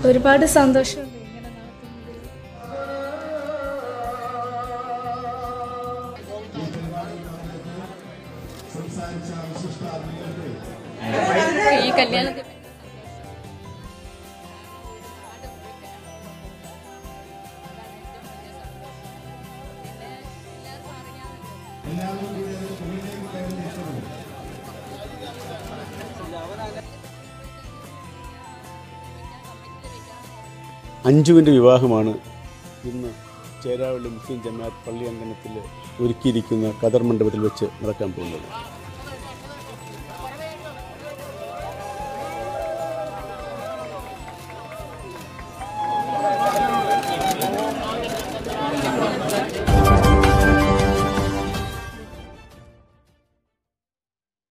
ഒരുപാട് സന്തോഷമുണ്ട് ഇങ്ങനെ നടത്തുന്നതിൽ ഈ കല്യാണത്തിന് അഞ്ജുവിൻ്റെ വിവാഹമാണ് ഇന്ന് ചേരാവള്ളി മുസ്ലിം ജമാഅത്ത് പള്ളി അങ്കണത്തിൽ ഒരുക്കിയിരിക്കുന്ന ഖദർ മണ്ഡപത്തിൽ വെച്ച് നടക്കാൻ പോകുന്നത്